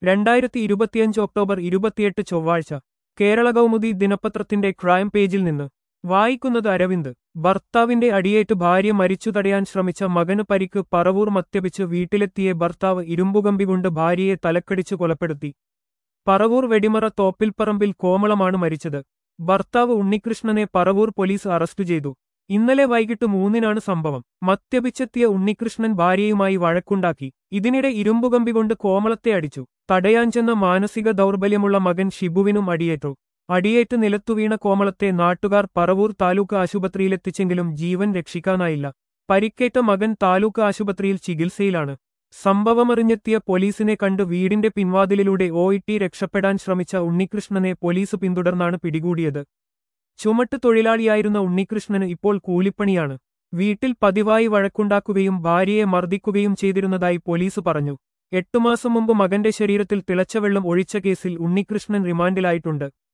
രണ്ടായിരത്തി ഇരുപത്തിയഞ്ച് ഒക്ടോബർ ഇരുപത്തിയെട്ട് ചൊവ്വാഴ്ച കേരള കൗമുദി ദിനപത്രത്തിന്റെ ക്രൈം പേജിൽ നിന്ന് വായിക്കുന്നത് അരവിന്ദ് ഭർത്താവിന്റെ അടിയേറ്റ് ഭാര്യ മരിച്ചു തടയാൻ ശ്രമിച്ച മകന് പരിക്ക് പറവൂർ മദ്യപിച്ച് വീട്ടിലെത്തിയ ഭർത്താവ് ഇരുമ്പുകമ്പി കൊണ്ട് ഭാര്യയെ തലക്കടിച്ചു കൊലപ്പെടുത്തി പറവൂർ വെടിമറ തോപ്പിൽപ്പറമ്പിൽ കോമളമാണ് മരിച്ചത് ഭർത്താവ് ഉണ്ണികൃഷ്ണനെ പറവൂർ പോലീസ് അറസ്റ്റ് ചെയ്തു ഇന്നലെ വൈകിട്ട് മൂന്നിനാണ് സംഭവം മദ്യപിച്ചെത്തിയ ഉണ്ണികൃഷ്ണൻ ഭാര്യയുമായി വഴക്കുണ്ടാക്കി ഇതിനിടെ ഇരുമ്പുകമ്പി കൊണ്ട് കോമളത്തെ അടിച്ചു തടയാൻ ചെന്ന മാനസിക ദൗർബല്യമുള്ള മകൻ ഷിബുവിനും അടിയേറ്റു അടിയേറ്റ് നിലത്തുവീണ കോമളത്തെ നാട്ടുകാർ പറവൂർ താലൂക്ക് ആശുപത്രിയിലെത്തിച്ചെങ്കിലും ജീവൻ രക്ഷിക്കാനായില്ല പരിക്കേറ്റ മകൻ താലൂക്ക് ആശുപത്രിയിൽ ചികിത്സയിലാണ് സംഭവമറിഞ്ഞെത്തിയ പോലീസിനെ കണ്ട് വീടിന്റെ പിൻവാതിലിലൂടെ ഓയിട്ടി രക്ഷപ്പെടാൻ ശ്രമിച്ച ഉണ്ണികൃഷ്ണനെ പോലീസ് പിന്തുടർന്നാണ് പിടികൂടിയത് ചുമട്ട് തൊഴിലാളിയായിരുന്ന ഉണ്ണികൃഷ്ണന് ഇപ്പോൾ കൂലിപ്പണിയാണ് വീട്ടിൽ പതിവായി വഴക്കുണ്ടാക്കുകയും ഭാര്യയെ മർദ്ദിക്കുകയും ചെയ്തിരുന്നതായി പോലീസ് പറഞ്ഞു എട്ടുമാസം മുമ്പ് മകന്റെ ശരീരത്തിൽ തിളച്ച വെള്ളം ഒഴിച്ച കേസിൽ ഉണ്ണികൃഷ്ണൻ റിമാൻഡിലായിട്ടുണ്ട്